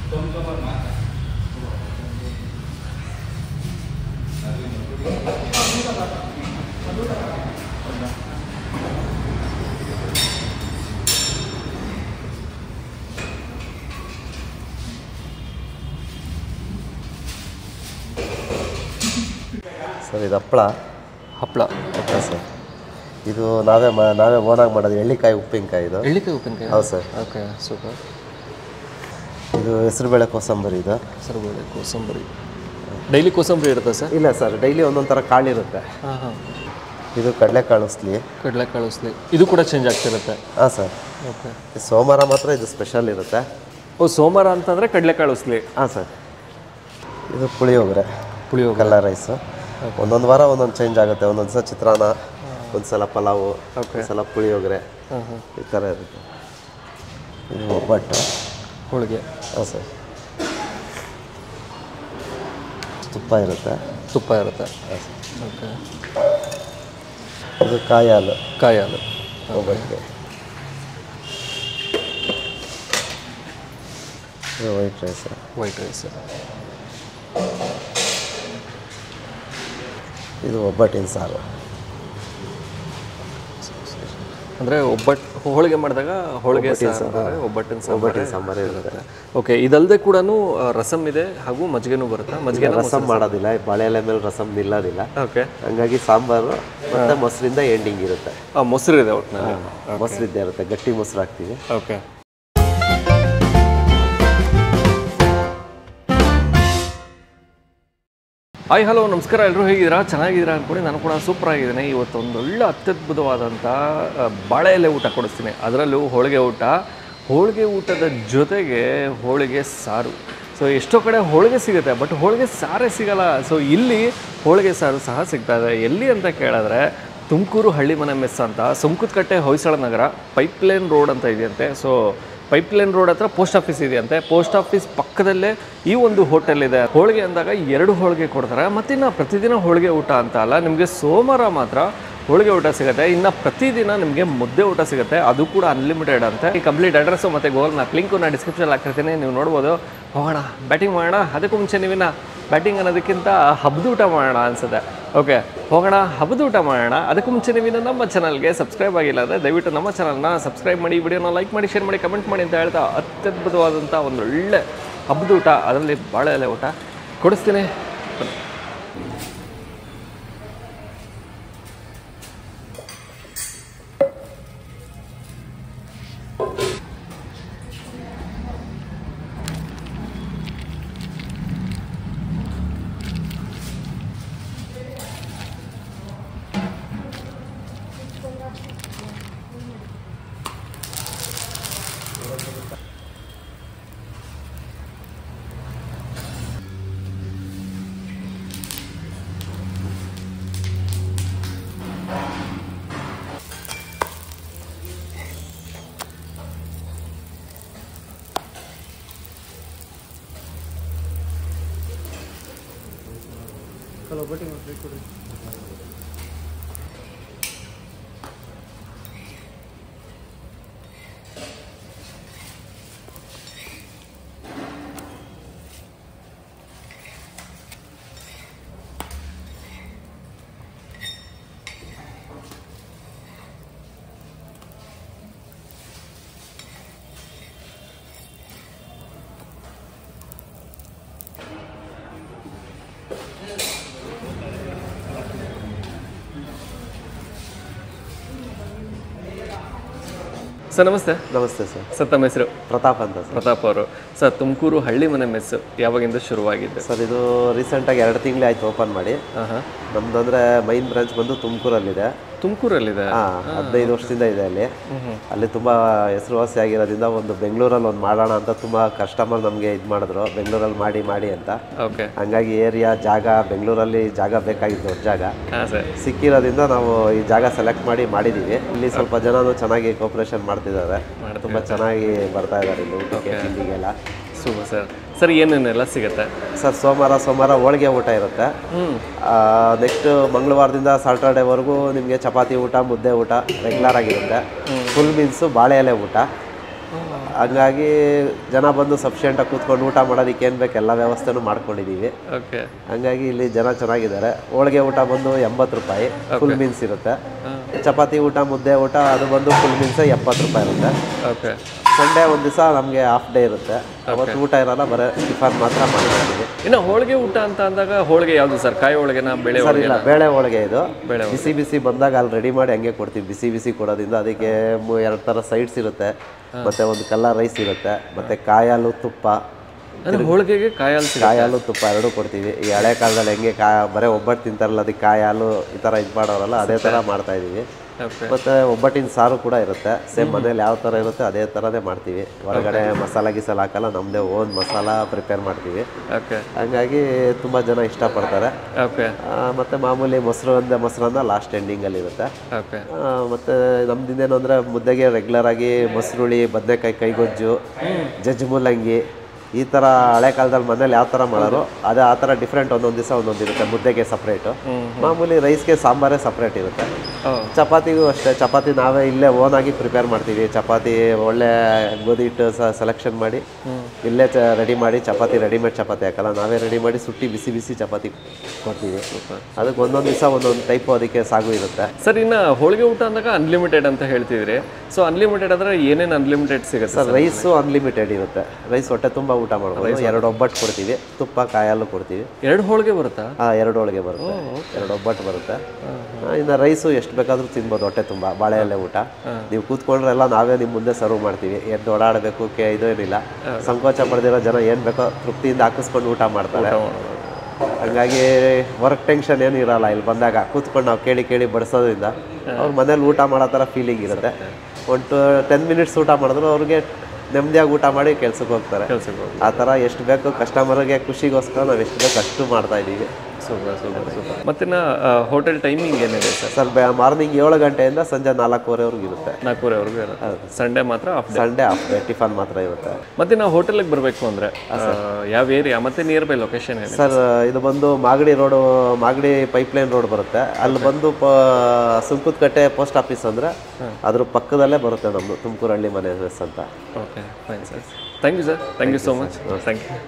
Sir ಇದು ಹಪ್ಪಳ ಹಪ್ಪಳ ಹಪ್ಪಳ ಸರ್ ಇದು ನಾವೇ ಮಾ ನಾವೇ ಓನಾಗಿ ಮಾಡೋದು ಎಳ್ಳಿಕಾಯಿ ಉಪ್ಪಿನಕಾಯಿ ಇದು ಎಳ್ಳಿಕಾಯಿ ಉಪ್ಪಿನಕಾಯಿ ಹೌದು ಸರ್ ಓಕೆ ಸೂಪರ್ ಇದು ಹೆಸರುಬೇಳೆ ಕೋಸಂಬರಿ ಇದು ಸರ್ಬೇಳೆ ಕೋಸಂಬರಿ ಡೈಲಿ ಕೋಸಂಬರಿ ಇರುತ್ತಾ ಸರ್ ಇಲ್ಲ ಸರ್ ಡೈಲಿ ಒಂದೊಂದು ಥರ ಕಾಳಿರುತ್ತೆ ಹಾಂ ಹಾಂ ಇದು ಕಡಲೆಕಾಳು ಉಸ್ಲಿ ಕಡಲೆಕಾಳು ಉಸ್ಲಿ ಇದು ಕೂಡ ಚೇಂಜ್ ಆಗ್ತಿರುತ್ತೆ ಹಾಂ ಸರ್ ಓಕೆ ಈ ಸೋಮವಾರ ಮಾತ್ರ ಇದು ಸ್ಪೆಷಲ್ ಇರುತ್ತೆ ಓ ಸೋಮವಾರ ಅಂತಂದರೆ ಕಡಲೆಕಾಳು ಉಸ್ಲಿ ಹಾಂ ಸರ್ ಇದು ಪುಳಿಯೋಗರೆ ಪುಳಿಯೋಗರೆ ಕಲ್ಲ ರೈಸು ಒಂದೊಂದು ವಾರ ಒಂದೊಂದು ಚೇಂಜ್ ಆಗುತ್ತೆ ಒಂದೊಂದು ಸಲ ಚಿತ್ರಾನ್ನ ಒಂದು ಸಲ ಪಲಾವು ಒಂದು ಸಲ ಪುಳಿಯೋಗರೆ ಹಾಂ ಹಾಂ ಈ ಥರ ಇರುತ್ತೆ ಇದು ಒಬ್ಬಟ್ಟು ಹೋಳಿಗೆ ಹಾಂ ಸರ್ ತುಪ್ಪ ಇರುತ್ತೆ ತುಪ್ಪ ಇರುತ್ತೆ ಓಕೆ ಇದು ಕಾಯಿ ಹಾಲು ಕಾಯಿ ಹಾಲು ಒಬ್ಬಟ್ಟಿಗೆ ಇದು ವೈಟ್ ರೈಸ್ ವೈಟ್ ರೈಸ್ ಇದು ಒಬ್ಬಟ್ಟಿನ ಸಾರು ಅಂದರೆ ಒಬ್ಬಟ್ಟು ಹೋಳಿಗೆ ಮಾಡಿದಾಗ ಹೋಳಿಗೆ ಸಾರು ಒಬ್ಬಟ್ಟಿನ ಸಾರು ಒಬ್ಬಟ್ಟಿನ ಸಾಂಬಾರು ಇರುತ್ತೆ ಓಕೆ ಇದಲ್ಲದೆ ಕೂಡ ರಸಮ್ ಇದೆ ಹಾಗೂ ಮಜ್ಜಿಗೆನೂ ಬರುತ್ತೆ ಮಜ್ಜಿಗೆ ರಸಮ್ ಮಾಡೋದಿಲ್ಲ ಈ ಬಾಳೆ ಎಲೆ ಮೇಲೆ ರಸಮ್ ನಿಲ್ಲೋದಿಲ್ಲ ಓಕೆ ಹಂಗಾಗಿ ಸಾಂಬಾರು ಮತ್ತೆ ಮೊಸರಿಂದ ಎಂಡಿಂಗ್ ಇರುತ್ತೆ ಮೊಸರು ಇದೆ ಒಟ್ಟಿನಲ್ಲಿ ಮೊಸರಿದ್ದೇ ಇರುತ್ತೆ ಗಟ್ಟಿ ಮೊಸರು ಹಾಕ್ತೀವಿ ಓಕೆ ಹಾಯ್ ಹಲೋ ನಮಸ್ಕಾರ ಎಲ್ಲರೂ ಹೇಗಿದ್ದೀರಾ ಚೆನ್ನಾಗಿದ್ದೀರಾ ಅಂದ್ಕೊಂಡು ನಾನು ಕೂಡ ಸೂಪರ್ ಆಗಿದ್ದೀನಿ ಇವತ್ತು ಒಂದು ಒಳ್ಳೆ ಅತ್ಯದ್ಭುತವಾದಂಥ ಆ, ಬಾಳೆ ಎಲೆ ಊಟ ಕೊಡಿಸ್ತೀನಿ ಅದರಲ್ಲೂ ಹೋಳಿಗೆ ಊಟ ಹೋಳಿಗೆ ಊಟದ ಜೊತೆಗೆ ಹೋಳಿಗೆ ಸಾರು ಸೊ ಎಷ್ಟೋ ಕಡೆ ಹೋಳಿಗೆ ಸಿಗುತ್ತೆ ಬಟ್ ಹೋಳಿಗೆ ಸಾರೇ ಸಿಗಲ್ಲ ಸೊ ಇಲ್ಲಿ ಹೋಳಿಗೆ ಸಾರು ಸಹ ಸಿಗ್ತಾ ಇದೆ ಎಲ್ಲಿ ಅಂತ ಕೇಳಿದ್ರೆ ತುಮಕೂರು ಹಳ್ಳಿ ಮನೆ ಮೆಸ್ ಅಂತ ಸುಂಕುತ್ಕಟ್ಟೆ ಹೊಯ್ಸಳ ನಗರ ಪೈಪ್ಲೈನ್ ರೋಡ್ ಅಂತ ಇದೆಯಂತೆ ಸೊ ಪೈಪ್ಲೈನ್ ರೋಡ್ ಹತ್ರ ಪೋಸ್ಟ್ ಆಫೀಸ್ ಇದೆಯಂತೆ ಪೋಸ್ಟ್ ಆಫೀಸ್ ಪಕ್ಕದಲ್ಲೇ ಈ ಒಂದು ಹೋಟೆಲ್ ಇದೆ ಹೋಳಿಗೆ ಅಂದಾಗ ಎರಡು ಹೋಳಿಗೆ ಕೊಡ್ತಾರೆ ಮತ್ತಿನ್ನು ಪ್ರತಿದಿನ ಹೋಳಿಗೆ ಊಟ ಅಂತ ಅಲ್ಲ ನಿಮಗೆ ಸೋಮವಾರ ಮಾತ್ರ ಹೋಳಿಗೆ ಊಟ ಸಿಗುತ್ತೆ ಇನ್ನು ಪ್ರತಿದಿನ ನಿಮಗೆ ಮುದ್ದೆ ಊಟ ಸಿಗುತ್ತೆ ಅದು ಕೂಡ ಅನ್ಲಿಮಿಟೆಡ್ ಅಂತ ಈ ಕಂಪ್ಲೀಟ್ ಅಡ್ರೆಸ್ಸು ಮತ್ತು ಗೂಗಲ್ ಮ್ಯಾಪ್ ಲಿಂಕು ನಾನು ಡಿಸ್ಕ್ರಿಪ್ಷನ್ ಹಾಕಿರ್ತೀನಿ ನೀವು ನೋಡ್ಬೋದು ಹೋಗೋಣ ಬ್ಯಾಟಿಂಗ್ ಮಾಡೋಣ ಅದಕ್ಕೂ ಮುಂಚೆ ನೀವಿನ್ನ ಬ್ಯಾಟಿಂಗ್ ಅನ್ನೋದಕ್ಕಿಂತ ಹಬ್ಬದ ಊಟ ಮಾಡೋಣ ಅನ್ಸುತ್ತೆ ಓಕೆ ಹೋಗೋಣ ಹಬ್ಬದ ಊಟ ಮಾಡೋಣ ಅದಕ್ಕೂ ಮುಂಚೆ ನೀವಿನ್ನು ನಮ್ಮ ಚಾನಲ್ಗೆ ಸಬ್ಸ್ಕ್ರೈಬ್ ಆಗಿಲ್ಲ ಅಂದರೆ ದಯವಿಟ್ಟು ನಮ್ಮ ಚಾನಲ್ನ ಸಬ್ಸ್ಕ್ರೈಬ್ ಮಾಡಿ ವಿಡಿಯೋನ ಲೈಕ್ ಮಾಡಿ ಶೇರ್ ಮಾಡಿ ಕಮೆಂಟ್ ಮಾಡಿ ಅಂತ ಹೇಳ್ತಾ ಅತ್ಯದ್ಭುತವಾದಂಥ ಒಂದು ಒಳ್ಳೆ ಹಬ್ಬದ ಊಟ ಅದರಲ್ಲಿ ಬಾಳೆ ಎಲೆ ಊಟ ಕೊಡಿಸ್ತೀನಿ ಬನ್ನಿ. ಸರ್ ನಮಸ್ತೆ ನಮಸ್ತೆ ಸರ್ ಸರ್ ತಮ್ಮ ಹೆಸರು ಪ್ರತಾಪ್ ಅಂತ ಸರ್ ಪ್ರತಾಪ್ ಅವರು ಸರ್ ತುಮಕೂರು ಹಳ್ಳಿ ಮನೆ ಮೆಸ್ ಯಾವಾಗಿಂದ ಶುರುವಾಗಿದೆ ಸರ್ ಇದು ರೀಸೆಂಟಾಗಿ ಎರಡು ತಿಂಗಳೇ ಆಯ್ತು ಓಪನ್ ಮಾಡಿ ಹಾಂ ಹಾಂ ನಮ್ದು ಅಂದರೆ ಮೈನ್ ಬ್ರಾಂಚ್ ಬಂದು ತುಮಕೂರಲ್ಲಿದೆ ತುಮಕೂರಲ್ಲಿದೆ ಹಾಂ ಹದಿನೈದು ವರ್ಷದಿಂದ ಇದೆ ಅಲ್ಲಿ ಅಲ್ಲಿ ತುಂಬ ಹೆಸರುವಾಸಿ ಆಗಿರೋದ್ರಿಂದ ಒಂದು ಬೆಂಗಳೂರಲ್ಲಿ ಒಂದು ಮಾಡೋಣ ಅಂತ ತುಂಬ ಕಸ್ಟಮರ್ ನಮಗೆ ಇದು ಮಾಡಿದ್ರು ಬೆಂಗಳೂರಲ್ಲಿ ಮಾಡಿ ಮಾಡಿ ಅಂತ ಓಕೆ ಹಂಗಾಗಿ ಏರಿಯಾ ಜಾಗ ಬೆಂಗಳೂರಲ್ಲಿ ಜಾಗ ಬೇಕಾಗಿತ್ತು ದೊಡ್ಡ ಜಾಗ ಹಾಂ ಸರ್ ಸಿಕ್ಕಿರೋದ್ರಿಂದ ನಾವು ಈ ಜಾಗ ಸೆಲೆಕ್ಟ್ ಮಾಡಿ ಮಾಡಿದ್ದೀವಿ ಇಲ್ಲಿ ಸ್ವಲ್ಪ ಜನನು ಚೆನ್ನಾಗಿ ಕೋಪರೇಷನ್ ಮಾಡ್ತಿದ್ದಾರೆ ತುಂಬ ಚೆನ್ನಾಗಿ ಬರ್ತಾ ಇದ್ದಾರೆ ಇಲ್ಲಿ ಊಟಕ್ಕೆ ತಿಂಡಿಗೆಲ್ಲ ಸೂಪರ್ ಸರ್ ಸರ್ ಏನೇನೆಲ್ಲ ಸಿಗುತ್ತೆ ಸರ್ ಸೋಮವಾರ ಸೋಮವಾರ ಹೋಳಿಗೆ ಊಟ ಇರುತ್ತೆ ಹ್ಞೂ ನೆಕ್ಸ್ಟ್ ಮಂಗಳವಾರದಿಂದ ಸಾಟರ್ಡೇವರೆಗೂ ನಿಮಗೆ ಚಪಾತಿ ಊಟ ಮುದ್ದೆ ಊಟ ರೆಗ್ಯುಲರ್ ಆಗಿರುತ್ತೆ ಫುಲ್ ಮೀನ್ಸು ಬಾಳೆ ಎಲೆ ಊಟ ಹಂಗಾಗಿ ಜನ ಬಂದು ಸಫಿಷಿಯೆಂಟಾಗಿ ಕೂತ್ಕೊಂಡು ಊಟ ಮಾಡೋದಕ್ಕೆ ಏನು ಬೇಕು ಎಲ್ಲ ವ್ಯವಸ್ಥೆನೂ ಮಾಡ್ಕೊಂಡಿದ್ದೀವಿ ಓಕೆ ಹಂಗಾಗಿ ಇಲ್ಲಿ ಜನ ಚೆನ್ನಾಗಿದ್ದಾರೆ ಹೋಳಿಗೆ ಊಟ ಬಂದು ಎಂಬತ್ತು ರೂಪಾಯಿ ಫುಲ್ ಮೀನ್ಸ್ ಇರುತ್ತೆ ಚಪಾತಿ ಊಟ ಮುದ್ದೆ ಊಟ ಅದು ಬಂದು ಫುಲ್ ಮೀನ್ಸ್ ಎಪ್ಪತ್ತು ರೂಪಾಯಿ ಇರುತ್ತೆ ಓಕೆ ಸಂಡೇ ಒಂದು ದಿವಸ ನಮಗೆ ಹಾಫ್ ಡೇ ಇರುತ್ತೆ ಅವತ್ತು ಊಟ ಇರಲ್ಲ ಬರೀ ಟಿಫನ್ ಮಾತ್ರ ಮಾಡ್ತೀವಿ ಇನ್ನು ಹೋಳಿಗೆ ಊಟ ಅಂತ ಅಂದಾಗ ಹೋಳಿಗೆ ಯಾವುದು ಸರ್ ಕಾಯಿ ಹೋಳಿಗೆನ ಬೇಳೆ ಸರ್ ಇಲ್ಲ ಬೇಳೆ ಹೋಳಿಗೆ ಇದು ಬೇಳೆ ಬಿಸಿ ಬಿಸಿ ಬಂದಾಗ ಅಲ್ಲಿ ರೆಡಿ ಮಾಡಿ ಹಂಗೆ ಕೊಡ್ತೀವಿ ಬಿಸಿ ಬಿಸಿ ಕೊಡೋದ್ರಿಂದ ಅದಕ್ಕೆ ಮು- ಎರಡು ಥರ ಸೈಡ್ಸ್ ಇರುತ್ತೆ ಮತ್ತೆ ಒಂದು ಕಲ್ಲರ್ ರೈಸ್ ಇರುತ್ತೆ ಮತ್ತೆ ಕಾಯಿ ಹಾಲು ತುಪ್ಪ ಅಂದ್ರೆ ಹೋಳಿಗೆಗೆ ಕಾಯಿ ಹಾಲು ಸಿಗುತ್ತೆ ಕಾಯಿ ಹಾಲು ತುಪ್ಪ ಎರಡೂ ಕೊಡ್ತೀವಿ ಈ ಹಳೆ ಕಾಲದಲ್ಲಿ ಹೆಂಗೆ ಕಾ ಬರೀ ಒಬ್ಬಟ್ಟು ತಿಂತಾರಲ್ಲ ಅದಕ್ಕೆ ಕಾಯಿ ಹಾಲು ಈ ಥರ ಇದು ಮಾಡೋರಲ್ಲ ಅದೇ ಥರ ಮಾಡ್ತಾ ಇದೀವಿ ಓಕೆ ಮತ್ತು ಒಬ್ಬಟ್ಟಿನ ಸಾರು ಕೂಡ ಇರುತ್ತೆ ಸೇಮ್ ಮನೇಲಿ ಯಾವ ಥರ ಇರುತ್ತೆ ಅದೇ ಥರನೇ ಮಾಡ್ತೀವಿ ಹೊರಗಡೆ ಮಸಾಲ ಗಿಸಾಲ ಹಾಕಲ್ಲ ನಮ್ಮದೇ ಓನ್ ಮಸಾಲ ಪ್ರಿಪೇರ್ ಮಾಡ್ತೀವಿ ಓಕೆ ಹಂಗಾಗಿ ತುಂಬ ಜನ ಇಷ್ಟಪಡ್ತಾರೆ ಓಕೆ ಆ, ಮತ್ತೆ ಮಾಮೂಲಿ ಮೊಸರು ಅಂದೆ ಮೊಸರನ್ನ ಲಾಸ್ಟ್ ಎಂಡಿಂಗಲ್ಲಿ ಇರುತ್ತೆ ಓಕೆ ಆ, ಮತ್ತೆ ನಮ್ದಿಂದೇನು ಅಂದರೆ ಮುದ್ದೆಗೆ ರೆಗ್ಯುಲರ್ ಆಗಿ ಮೊಸರುಳಿ ಬದನೆಕಾಯಿ ಕೈಗೊಜ್ಜು ಜಜ್ಜು ಮೂಲಂಗಿ ಈ ಥರ ಹಳೆ ಕಾಲದಲ್ಲಿ ಮನೇಲಿ ಯಾವ ಥರ ಮಾಡೋರು ಅದೇ ಆ ಥರ ಡಿಫ್ರೆಂಟ್ ಒಂದೊಂದು ದಿವಸ ಒಂದೊಂದು ಇರುತ್ತೆ ಮುದ್ದೆಗೆ ಸಪ್ರೇಟು ಮಾಮೂಲಿ ರೈಸ್ಗೆ ಸಾಂಬಾರೇ ಸಪ್ರೇಟ್ ಇರುತ್ತೆ ಓ ಚಪಾತಿಗೂ ಅಷ್ಟೇ ಚಪಾತಿ ನಾವೇ ಇಲ್ಲೇ ಓನಾಗಿ ಪ್ರಿಪೇರ್ ಮಾಡ್ತೀವಿ ಚಪಾತಿ ಒಳ್ಳೆ ಗೋಧಿ ಹಿಟ್ಟು ಸೆಲೆಕ್ಷನ್ ಮಾಡಿ ಇಲ್ಲೇ ಚ ರೆಡಿ ಮಾಡಿ ಚಪಾತಿ ರೆಡಿಮೇಡ್ ಚಪಾತಿ ಹಾಕಲ್ಲ ನಾವೇ ರೆಡಿ ಮಾಡಿ ಸುಟ್ಟಿ ಬಿಸಿ ಬಿಸಿ ಚಪಾತಿ ಕೊಡ್ತೀವಿ ಅದಕ್ಕೆ ಒಂದೊಂದು ದಿವಸ ಒಂದೊಂದು ಟೈಪು ಅದಕ್ಕೆ ಸಾಗು ಇರುತ್ತೆ ಸರ್ ಇನ್ನು ಹೋಳಿಗೆ ಊಟ ಅಂದಾಗ ಅನ್ಲಿಮಿಟೆಡ್ ಅಂತ ಹೇಳ್ತಿದ್ರಿ ಸೊ ಅನ್ಲಿಮಿಟೆಡ್ ಅಂದ್ರೆ ಏನೇನು ಅನ್ಲಿಮಿಟೆಡ್ ಸಿಗುತ್ತೆ ಸರ್ ರೈಸು ಅನ್ಲಿಮಿಟೆಡ್ ಇರುತ್ತೆ ರೈಸ್ ಹೊಟ್ಟೆ ತುಂಬ ಊಟ ಮಾಡ್ಬೋದು ಎರಡು ಒಬ್ಬಟ್ಟು ಕೊಡ್ತೀವಿ ತುಪ್ಪ ಕಾಯಲ್ಲು ಕೊಡ್ತೀವಿ ಎರಡು ಹೋಳಿಗೆ ಬರುತ್ತಾ ಹಾಂ ಎರಡು ಹೋಳಿಗೆ ಬರುತ್ತೆ ಎರಡು ಒಬ್ಬಟ್ಟು ಬರುತ್ತೆ ಆ, ಇನ್ನು ರೈಸು ಎಷ್ಟು ಬೇಕಾದರೂ ತಿನ್ಬೋದು ಹೊಟ್ಟೆ ತುಂಬ ಬಾಳೆ ಎಲೆ ಊಟ ನೀವು ಕೂತ್ಕೊಂಡ್ರೆ ಎಲ್ಲ ನಾವೇ ನಿಮ್ಮ ಮುಂದೆ ಸರ್ವ್ ಮಾಡ್ತೀವಿ ಎದ್ದು ಓಡಾಡಬೇಕು ಕೆ ಇದು ಏನಿಲ್ಲ ಸಂಕೋಚ ಪಡೆದಿರೋ ಜನ ಏನು ಬೇಕೋ ತೃಪ್ತಿಯಿಂದ ಹಾಕಿಸ್ಕೊಂಡು ಊಟ ಮಾಡ್ತಾರೆ ಹಂಗಾಗಿ ವರ್ಕ್ ಟೆನ್ಷನ್ ಏನು ಇರಲ್ಲ ಇಲ್ಲಿ ಬಂದಾಗ ಕೂತ್ಕೊಂಡು ನಾವು ಕೇಳಿ ಕೇಳಿ ಬಡಿಸೋದ್ರಿಂದ ಅವ್ರ ಮನೇಲಿ ಊಟ ಮಾಡೋ ಥರ ಫೀಲಿಂಗ್ ಇರುತ್ತೆ ಒಂದು ಟೆನ್ ಮಿನಿಟ್ಸ್ ಊಟ ಮಾಡಿದ್ರು ಅವ್ರಿಗೆ ನೆಮ್ಮದಿಯಾಗಿ ಊಟ ಮಾಡಿ ಕೆಲ್ಸಕ್ಕೆ ಹೋಗ್ತಾರೆ ಕೆಲ್ಸಕ್ಕೆ ಹೋಗಿ ಆ ಥರ ಎಷ್ಟು ಬೇಕು ಕಸ್ಟಮರ್ಗೆ ಖುಷಿಗೋಸ್ಕರ ನಾವು ಎಷ್ಟು ಬೇಕು ಅಷ್ಟು ಮಾಡ್ತಾ ಇದ್ದೀವಿ ಸೂಪರ್ ಸೂಪರ್ ಸೂಪರ್ ಮತ್ತಿನ್ನ ಹೋಟೆಲ್ ಟೈಮಿಂಗ್ ಏನಿದೆ ಸರ್ ಸರ್ ಮಾರ್ನಿಂಗ್ ಏಳು ಗಂಟೆಯಿಂದ ಸಂಜೆ ನಾಲ್ಕೂವರೆವರೆಗೂ ಇರುತ್ತೆ ನಾಲ್ಕೂವರೆವರೆಗೂ ಇರುತ್ತೆ ಸಂಡೇ ಮಾತ್ರ off day Sunday off day tiffin ಮಾತ್ರ ಇರುತ್ತೆ ಮತ್ತೆ ನಾವು ಹೋಟೆಲ್ಗೆ ಬರಬೇಕು ಅಂದರೆ ಯಾವ ಏರಿಯಾ ಮತ್ತೆ ನಿಯರ್ ಬೈ ಲೊಕೇಶನ್ ಏನಿದೆ ಸರ್ ಇದು ಬಂದು Magadi road Magadi pipeline road ಬರುತ್ತೆ ಅಲ್ಲಿ ಬಂದು ಪ ಸುಂಕುತ್ಕಟ್ಟೆ ಪೋಸ್ಟ್ ಆಫೀಸ್ ಅಂದರೆ ಅದ್ರ ಪಕ್ಕದಲ್ಲೇ ಬರುತ್ತೆ ನಮ್ಮದು ತುಮಕೂರು ಹಳ್ಳಿ ಮನೆ ಮೆಸ್ ಅಂತ okay fine sir thank you sir thank you so much thank you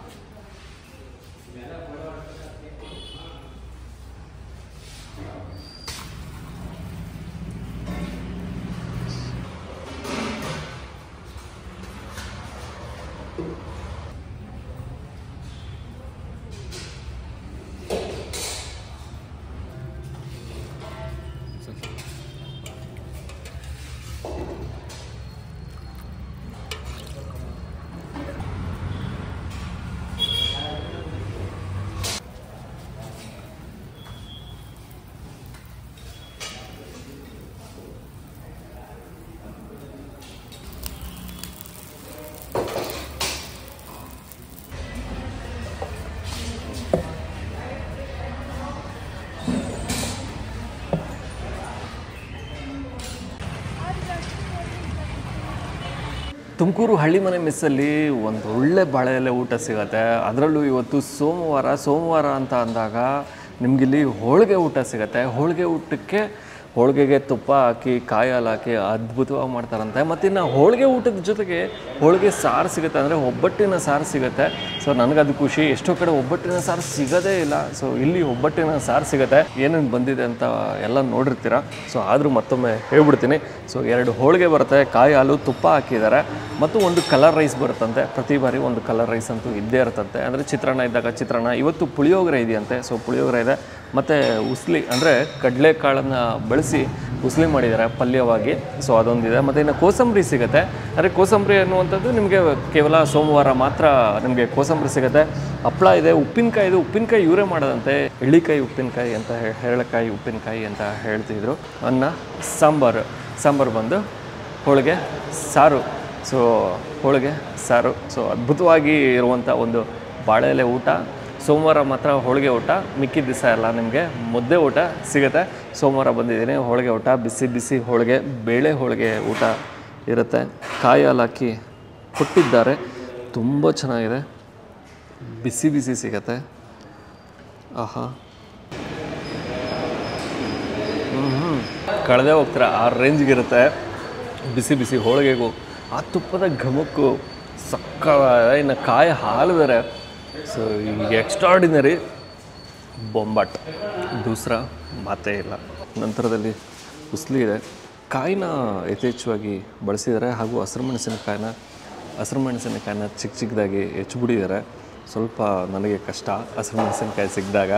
Tumakuru Halli Mane ಮೆಸ್ಸಲ್ಲಿ ಒಂದು ಒಳ್ಳೆ ಬಾಳೆ ಎಲೆ ಊಟ ಸಿಗತ್ತೆ ಅದರಲ್ಲೂ ಇವತ್ತು ಸೋಮವಾರ ಸೋಮವಾರ ಅಂತ ಅಂದಾಗ ನಿಮಗಿಲ್ಲಿ ಹೋಳಿಗೆ ಊಟ ಸಿಗತ್ತೆ ಹೋಳಿಗೆ ಊಟಕ್ಕೆ ಹೋಳಿಗೆಗೆ ತುಪ್ಪ ಹಾಕಿ ಕಾಯಿ ಹಾಲು ಹಾಕಿ ಅದ್ಭುತವಾಗಿ ಮಾಡ್ತಾರಂತೆ ಮತ್ತು ಇನ್ನು ಹೋಳಿಗೆ ಊಟದ ಜೊತೆಗೆ ಹೋಳಿಗೆ ಸಾರು ಸಿಗುತ್ತೆ ಅಂದರೆ ಒಬ್ಬಟ್ಟಿನ ಸಾರು ಸಿಗುತ್ತೆ ಸೊ ನನಗದು ಖುಷಿ ಎಷ್ಟೋ ಕಡೆ ಒಬ್ಬಟ್ಟಿನ ಸಾರು ಸಿಗೋದೇ ಇಲ್ಲ ಸೊ ಇಲ್ಲಿ ಒಬ್ಬಟ್ಟಿನ ಸಾರು ಸಿಗುತ್ತೆ ಏನೇನು ಬಂದಿದೆ ಅಂತ ಎಲ್ಲ ನೋಡಿರ್ತೀರ ಸೊ ಆದರೂ ಮತ್ತೊಮ್ಮೆ ಹೇಳ್ಬಿಡ್ತೀನಿ ಸೊ ಎರಡು ಹೋಳಿಗೆ ಬರುತ್ತೆ ಕಾಯಿ ಹಾಲು ತುಪ್ಪ ಹಾಕಿದ್ದಾರೆ ಮತ್ತು ಒಂದು ಕಲರ್ ರೈಸ್ ಬರುತ್ತಂತೆ ಪ್ರತಿ ಬಾರಿ ಒಂದು ಕಲರ್ ರೈಸ್ ಅಂತೂ ಇದ್ದೇ ಇರುತ್ತಂತೆ ಅಂದರೆ ಚಿತ್ರಾನ್ನ ಇದ್ದಾಗ ಚಿತ್ರಾನ್ನ ಇವತ್ತು ಪುಳಿಯೋಗರೆ ಇದೆಯಂತೆ ಸೊ ಪುಳಿಯೋಗರೆ ಇದೆ ಮತ್ತು ಉಸ್ಲಿ ಅಂದರೆ ಕಡಲೆಕಾಳನ್ನು ಬಳಸಿ ಉಸ್ಲಿ ಮಾಡಿದ್ದಾರೆ ಪಲ್ಯವಾಗಿ ಸೊ ಅದೊಂದಿದೆ ಮತ್ತು ಇನ್ನು ಕೋಸಂಬರಿ ಸಿಗುತ್ತೆ ಅಂದರೆ ಕೋಸಂಬರಿ ಅನ್ನುವಂಥದ್ದು ನಿಮಗೆ ಕೇವಲ ಸೋಮವಾರ ಮಾತ್ರ ನಿಮಗೆ ಕೋಸಂಬರಿ ಸಿಗುತ್ತೆ ಹಪ್ಪಳ ಇದೆ ಉಪ್ಪಿನಕಾಯಿ ಇದೆ ಉಪ್ಪಿನಕಾಯಿ ಇವರೇ ಮಾಡೋದಂತೆ ಎಳ್ಳಿಕಾಯಿ ಉಪ್ಪಿನಕಾಯಿ ಅಂತ ಹೇ- ಹೇಳಕಾಯಿ ಉಪ್ಪಿನಕಾಯಿ ಅಂತ ಹೇಳ್ತಿದ್ರು ಅನ್ನ ಸಾಂಬಾರು ಸಾಂಬಾರು ಬಂದು ಹೋಳಿಗೆ ಸಾರು ಸೊ ಹೋಳಿಗೆ ಸಾರು ಸೊ ಅದ್ಭುತವಾಗಿ ಇರುವಂಥ ಒಂದು ಬಾಳೆ ಎಲೆ ಊಟ ಸೋಮವಾರ ಮಾತ್ರ ಹೋಳಿಗೆ ಊಟ ಮಿಕ್ಕಿದ ದಿವಸ ಎಲ್ಲ ನಿಮಗೆ ಮುದ್ದೆ ಊಟ ಸಿಗುತ್ತೆ ಸೋಮವಾರ ಬಂದಿದ್ದೀನಿ ಹೋಳಿಗೆ ಊಟ ಬಿಸಿ ಬಿಸಿ ಹೋಳಿಗೆ ಬೇಳೆ ಹೋಳಿಗೆ ಊಟ ಇರುತ್ತೆ ಕಾಯಿ ಹಾಲು ಹಾಕಿ ಕೊಟ್ಟಿದ್ದಾರೆ ತುಂಬ ಚೆನ್ನಾಗಿದೆ ಬಿಸಿ ಬಿಸಿ ಸಿಗತ್ತೆ ಆಹಾ ಹ್ಞೂ ಕಳೆದೇ ಹೋಗ್ತೀರ ಆ ರೇಂಜ್ಗಿರುತ್ತೆ ಬಿಸಿ ಬಿಸಿ ಹೋಳಿಗೆಗೂ ಆ ತುಪ್ಪದ ಘಮಕ್ಕೂ ಸಕ್ಕ ಇನ್ನು ಕಾಯಿ ಹಾಲು ಬೇರೆ ಸೊ ಈಗ ಎಕ್ಸ್ಟ್ರಾಡಿನರಿ ಬೊಂಬಾಟ್ ದೂಸರ ಮಾತೇ ಇಲ್ಲ ನಂತರದಲ್ಲಿ ಉಸ್ಲಿ ಇದೆ ಕಾಯಿನ ಯಥೇಚ್ಛವಾಗಿ ಬಳಸಿದ್ದಾರೆ ಹಾಗೂ ಹಸಿರು ಮೆಣಸಿನಕಾಯಿನ ಹಸಿರು ಮೆಣಸಿನಕಾಯಿನ ಚಿಕ್ಕ ಚಿಕ್ಕದಾಗಿ ಹೆಚ್ಚಿಬಿಟ್ಟಿದ್ದಾರೆ ಸ್ವಲ್ಪ ನನಗೆ ಕಷ್ಟ ಹಸಿರು ಮೆಣಸಿನಕಾಯಿ ಸಿಕ್ಕಿದಾಗ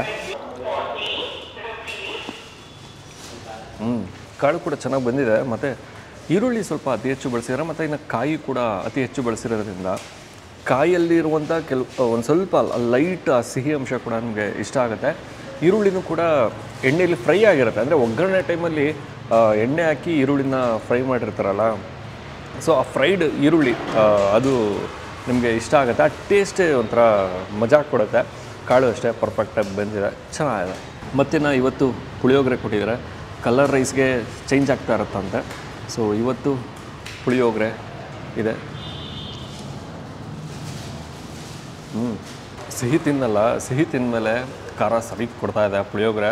ಹ್ಞೂ ಕಾಳು ಕೂಡ ಚೆನ್ನಾಗಿ ಬಂದಿದೆ ಮತ್ತು ಈರುಳ್ಳಿ ಸ್ವಲ್ಪ ಅತಿ ಹೆಚ್ಚು ಬಳಸಿದ್ದಾರೆ ಮತ್ತು ಇನ್ನು ಕಾಯಿ ಕೂಡ ಅತಿ ಹೆಚ್ಚು ಬಳಸಿರೋದ್ರಿಂದ ಕಾಯಿಯಲ್ಲಿರುವಂಥ ಕೆಲವು ಒಂದು ಸ್ವಲ್ಪ ಲೈಟ್ ಆ ಸಿಹಿ ಅಂಶ ಕೂಡ ನಮಗೆ ಇಷ್ಟ ಆಗುತ್ತೆ ಈರುಳ್ಳಿನೂ ಕೂಡ ಎಣ್ಣೆಯಲ್ಲಿ ಫ್ರೈ ಆಗಿರುತ್ತೆ ಅಂದರೆ ಒಗ್ಗರಣೆ ಟೈಮಲ್ಲಿ ಆ, ಎಣ್ಣೆ ಹಾಕಿ ಈರುಳ್ಳಿನ ಫ್ರೈ ಮಾಡಿರ್ತಾರಲ್ಲ ಸೊ ಆ ಫ್ರೈಡ್ ಈರುಳ್ಳಿ ಆ, ಅದು ನಿಮಗೆ ಇಷ್ಟ ಆಗುತ್ತೆ ಆ ಟೇಸ್ಟೇ ಒಂಥರ ಮಜಾ ಕೊಡುತ್ತೆ ಕಾಳು ಅಷ್ಟೇ ಪರ್ಫೆಕ್ಟಾಗಿ ಬಂದಿದೆ ಚೆನ್ನಾಗಿದೆ ಮತ್ತಿನ್ನು ಇವತ್ತು ಪುಳಿಯೋಗರೆ ಕೊಟ್ಟಿದ್ದಾರೆ ಕಲರ್ ರೈಸ್ಗೆ ಚೇಂಜ್ ಆಗ್ತಾ ಇರುತ್ತಂತೆ ಸೊ ಇವತ್ತು ಪುಳಿಯೋಗರೆ ಇದೆ ಹ್ಞೂ ಸಿಹಿ ತಿನ್ನಲ್ಲ ಸಿಹಿ ತಿಂದಮೇಲೆ ಖಾರ ಸರಿ ಕೊಡ್ತಾ ಇದೆ ಪುಳಿಯೋಗರೆ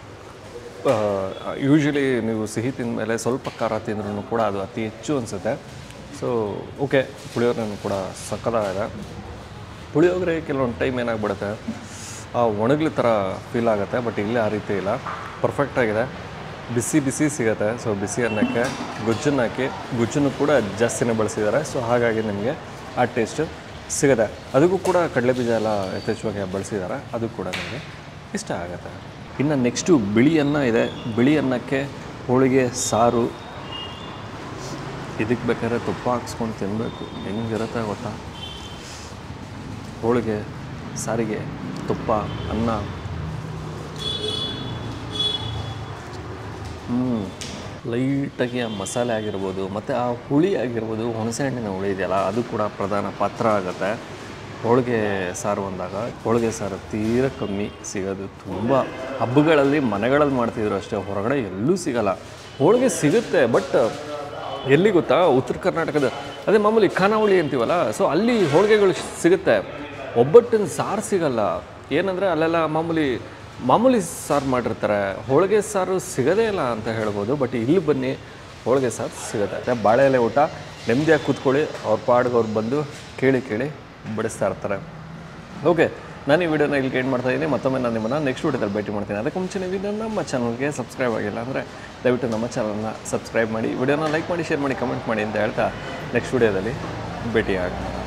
ಯೂಶ್ವಲಿ ನೀವು ಸಿಹಿ ತಿಂದಮೇಲೆ ಸ್ವಲ್ಪ ಖಾರ ತಿಂದ್ರೂ ಕೂಡ ಅದು ಅತಿ ಹೆಚ್ಚು ಅನಿಸುತ್ತೆ ಸೊ ಓಕೆ ಪುಳಿಯೋಗರೆನೂ ಕೂಡ ಸಕ್ಕತ್ತಾಗಿದೆ ಪುಳಿಯೋಗರೆ ಕೆಲವೊಂದು ಟೈಮ್ ಏನಾಗ್ಬಿಡುತ್ತೆ ಆ ಒಣಗ್ಲಿ ಥರ ಫೀಲ್ ಆಗುತ್ತೆ ಬಟ್ ಇಲ್ಲಿ ಆ ರೀತಿ ಇಲ್ಲ ಪರ್ಫೆಕ್ಟಾಗಿದೆ ಬಿಸಿ ಬಿಸಿ ಸಿಗುತ್ತೆ ಸೊ ಬಿಸಿ ಅನ್ನಕ್ಕೆ ಗುಜ್ಜನ್ನು ಹಾಕಿ ಗುಜ್ಜನ್ನು ಕೂಡ ಜಾಸ್ತಿನೇ ಬಳಸಿದ್ದಾರೆ ಸೊ ಹಾಗಾಗಿ ನಿಮಗೆ ಆ ಟೇಸ್ಟ್ ಸಿಗುತ್ತೆ ಅದಕ್ಕೂ ಕೂಡ ಕಡಲೆ ಬೀಜ ಎಲ್ಲ ಯಥೇಚ್ಛವಾಗಿ ಬಳಸಿದ್ದಾರೆ ಅದು ಕೂಡ ನಿಮಗೆ ಇಷ್ಟ ಆಗುತ್ತೆ ಇನ್ನು ನೆಕ್ಸ್ಟು ಬಿಳಿ ಅನ್ನ ಇದೆ ಬಿಳಿ ಅನ್ನಕ್ಕೆ ಹೋಳಿಗೆ ಸಾರು ಇದಕ್ಕೆ ಬೇಕಾದ್ರೆ ತುಪ್ಪ ಹಾಕ್ಸ್ಕೊಂಡು ತಿನ್ನಬೇಕು ಹೆಂಗಿರುತ್ತೆ ಗೊತ್ತಾ ಹೋಳಿಗೆ ಸಾರಿಗೆ ತುಪ್ಪ ಅನ್ನ ಹ್ಞೂ ಲೈಟಾಗಿ ಆ ಮಸಾಲೆ ಆಗಿರ್ಬೋದು ಮತ್ತು ಆ ಹುಳಿ ಆಗಿರ್ಬೋದು ಹುಣಸೆ ಹಣ್ಣಿನ ಹುಳಿ ಇದೆಯಲ್ಲ ಅದು ಕೂಡ ಪ್ರಧಾನ ಪಾತ್ರ ಆಗುತ್ತೆ ಹೋಳಿಗೆ ಸಾರು ಅಂದಾಗ ಹೋಳಿಗೆ ಸಾರು ತೀರ ಕಮ್ಮಿ ಸಿಗೋದು ತುಂಬ ಹಬ್ಬಗಳಲ್ಲಿ ಮನೆಗಳಲ್ಲಿ ಮಾಡ್ತಿದ್ರು ಅಷ್ಟೇ ಹೊರಗಡೆ ಎಲ್ಲೂ ಸಿಗಲ್ಲ ಹೋಳಿಗೆ ಸಿಗುತ್ತೆ ಬಟ್ ಎಲ್ಲಿ ಗೊತ್ತಾ ಉತ್ತರ ಕರ್ನಾಟಕದ ಅದೇ ಮಾಮೂಲಿ ಖಾನಾವಳಿ ಅಂತೀವಲ್ಲ ಸೊ ಅಲ್ಲಿ ಹೋಳಿಗೆಗಳು ಸಿಗುತ್ತೆ ಒಬ್ಬಟ್ಟಿನ ಸಾರು ಸಿಗಲ್ಲ ಏನಂದರೆ ಅಲ್ಲೆಲ್ಲ ಮಾಮೂಲಿ ಮಾಮೂಲಿ ಸಾರು ಮಾಡಿರ್ತಾರೆ ಹೋಳಿಗೆ ಸಾರು ಸಿಗೋದೇ ಇಲ್ಲ ಅಂತ ಹೇಳ್ಬೋದು ಬಟ್ ಇಲ್ಲಿ ಬನ್ನಿ ಹೋಳಿಗೆ ಸಾರು ಸಿಗುತ್ತೆ ಬಾಳೆ ಎಲೆ ಊಟ ನೆಮ್ಮದಿಯಾಗಿ ಕೂತ್ಕೊಳ್ಳಿ ಅವ್ರ ಪಾಡ್ಗೆ ಅವ್ರು ಬಂದು ಕೇಳಿ ಕೇಳಿ ಬಡಿಸ್ತಾ ಇರ್ತಾರೆ ಓಕೆ ನಾನು ಈ ವಿಡಿಯೋನ ಇಲ್ಲಿಗೆ ಏನು ಮಾಡ್ತಾ ಇದ್ದೀನಿ ಮತ್ತೊಮ್ಮೆ ನಾನು ನಿಮ್ಮನ್ನು ನೆಕ್ಸ್ಟ್ ವಿಡಿಯೋದಲ್ಲಿ ಭೇಟಿ ಮಾಡ್ತೀನಿ ಅದಕ್ಕೆ ಮುಂಚೆ ನೀವು ಇನ್ನೂ ನಮ್ಮ ಚಾನಲ್ಗೆ ಸಬ್ಸ್ಕ್ರೈಬ್ ಆಗಿಲ್ಲ ಅಂದರೆ ದಯವಿಟ್ಟು ನಮ್ಮ ಚಾನಲ್ನ ಸಬ್ಸ್ಕ್ರೈಬ್ ಮಾಡಿ ವಿಡಿಯೋನ ಲೈಕ್ ಮಾಡಿ ಶೇರ್ ಮಾಡಿ ಕಮೆಂಟ್ ಮಾಡಿ ಅಂತ ಹೇಳ್ತಾ ನೆಕ್ಸ್ಟ್ ವಿಡಿಯೋದಲ್ಲಿ ಭೇಟಿ ಆಗೋಣ